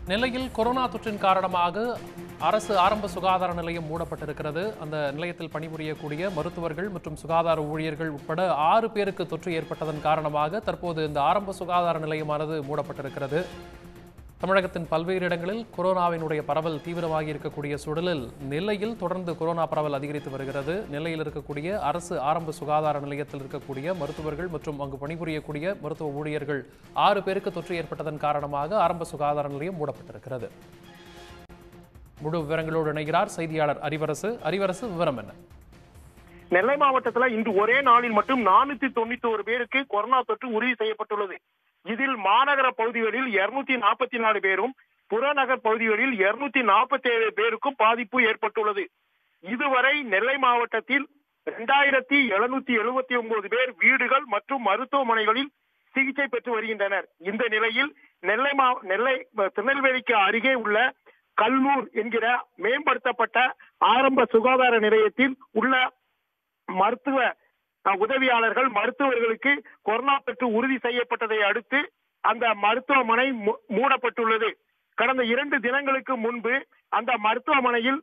நெல்லையில் கொரோனா தொற்றின் காரணமாக அரசு ஆரம்ப சுகாதார நிலையம் மூடப்பட்டிருக்கிறது அந்த நிலையத்தில் பணிபுரியக்கூடிய மருத்துவர்கள் மற்றும் சுகாதார ஊழியர்கள் உட்பட ஆறு பேருக்கு தொற்று ஏற்பட்டதன் காரணமாக தற்போது இந்த ஆரம்ப சுகாதார நிலையமானது மூடப்பட்டிருக்கிறது தமிழகத்தின் பல்வேறு இடங்களில் கொரோனாவினுடைய பரவல் தீவிரமாகி இருக்கக்கூடிய சூழலில் நெல்லையில் தொடர்ந்து கொரோனா பரவல் அதிகரித்து வருகிறது நெல்லையில் இருக்கக்கூடிய அரசு ஆரம்ப சுகாதார நிலையத்தில் இருக்கக்கூடிய மருத்துவர்கள் மற்றும் அங்கு பணிபுரியக்கூடிய மருத்துவ ஊழியர்கள் ஆறு பேருக்கு தொற்று ஏற்பட்டதன் காரணமாக ஆரம்ப சுகாதார நிலையம் மூடப்பட்டிருக்கிறது முழு விவரங்களோடு இணைகிறார் செய்தியாளர் அறிவரசு அறிவரசு விவரம் என்ன நெல்லை மாவட்டத்துல இன்று ஒரே நாளில் மட்டும் நானூத்தி தொண்ணூத்தி ஒரு பேருக்கு கொரோனா தொற்று உறுதி செய்யப்பட்டுள்ளது இதில் மாநகர பகுதிகளில் இருநூத்தி நாற்பத்தி நாலு பேரும் புறநகர் பகுதிகளில் இருநூத்தி நாற்பத்தி ஏழு பேருக்கும் பாதிப்பு ஏற்பட்டுள்ளது இதுவரை நெல்லை மாவட்டத்தில் இரண்டாயிரத்தி எழுநூத்தி எழுபத்தி ஒன்பது பேர் வீடுகள் மற்றும் மருத்துவமனைகளில் சிகிச்சை பெற்று வருகின்றனர் இந்த நிலையில் நெல்லை மா நெல்லை திருநெல்வேலிக்கு அருகே உள்ள கல்லூர் என்கிற மேம்படுத்தப்பட்ட ஆரம்ப சுகாதார நிலையத்தில் உள்ள மருத்துவ அஹ், உதவியாளர்கள் மருத்துவர்களுக்கு கொரோனா தொற்று உறுதி செய்யப்பட்டதை அடுத்து அந்த மருத்துவமனை மூ- மூடப்பட்டுள்ளது கடந்த இரண்டு தினங்களுக்கு முன்பு அந்த மருத்துவமனையில்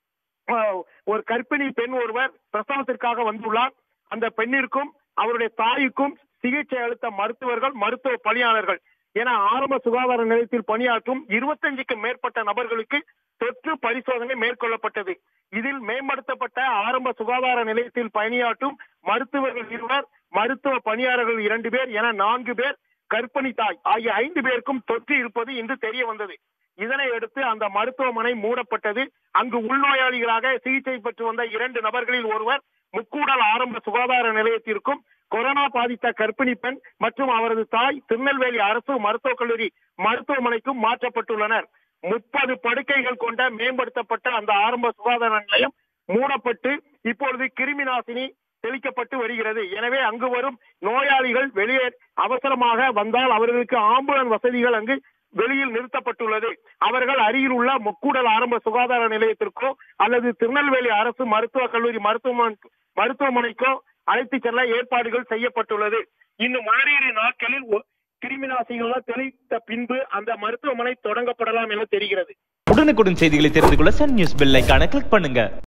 அஹ், ஒரு கர்ப்பிணி பெண் ஒருவர் பிரசவத்திற்காக வந்துள்ளார் அந்த பெண்ணிற்கும் அவருடைய தாய்க்கும் சிகிச்சை அளித்த மருத்துவர்கள் மருத்துவ பணியாளர்கள் என ஆரம்ப சுகாதார நிலையத்தில் பணியாற்றும் இருபத்தஞ்சுக்கும் மேற்பட்ட நபர்களுக்கு தொற்று பரிசோதனை மேற்கொள்ளப்பட்டது இதில் மேம்படுத்தப்பட்ட ஆரம்ப சுகாதார நிலையத்தில் பணியாற்றும் மருத்துவர்கள் இருவர் மருத்துவ பணியாளர்கள் இரண்டு பேர் என நான்கு பேர் கர்ப்பிணி தாய் ஆகிய ஐந்து பேருக்கும் தொற்று இருப்பது இன்று தெரிய வந்தது இதனை அடுத்து அந்த மருத்துவமனை மூடப்பட்டது அங்கு உள்நோயாளிகளாக சிகிச்சை பெற்று வந்த இரண்டு நபர்களில் ஒருவர் முக்கூடல் ஆரம்ப சுகாதார நிலையத்திற்கும் கொரோனா பாதித்த கர்ப்பிணி பெண் மற்றும் அவரது தாய் திருநெல்வேலி அரசு மருத்துவக் கல்லூரி மருத்துவமனைக்கும் மாற்றப்பட்டுள்ளனர் முப்பது படுக்கைகள் கொண்ட மேம்படுத்தப்பட்ட அந்த ஆரம்ப சுகாதார நிலையம் மூடப்பட்டு இப்பொழுது கிருமி நாசினி தெளிக்கப்பட்டு வருகிறது எனவே அங்கு வரும் நோயாளிகள் வெளியே அவசரமாக வந்தால் அவர்களுக்கு ஆம்புலன்ஸ் வசதிகள் அங்கு வெளியில் நிறுத்தப்பட்டுள்ளது அவர்கள் அருகில் உள்ள முக்கூடல் ஆரம்ப சுகாதார நிலையத்திற்கோ அல்லது திருநெல்வேலி அரசு மருத்துவக் கல்லூரி மருத்துவமனை மருத்துவமனைக்கோ அழைத்து செல்ல ஏற்பாடுகள் செய்யப்பட்டுள்ளது இன்னும் ஓரிரு நாட்களில் ஒ- கிருமி நாசினிகள் தெளித்த பின்பு அந்த மருத்துவமனை தொடங்கப்படலாம் என தெரிகிறது உடனுக்குடன் செய்திகளை தெரிந்து கொள்ள சன் நியூஸ் பெல் ஐகானை கிளிக் பண்ணுங்க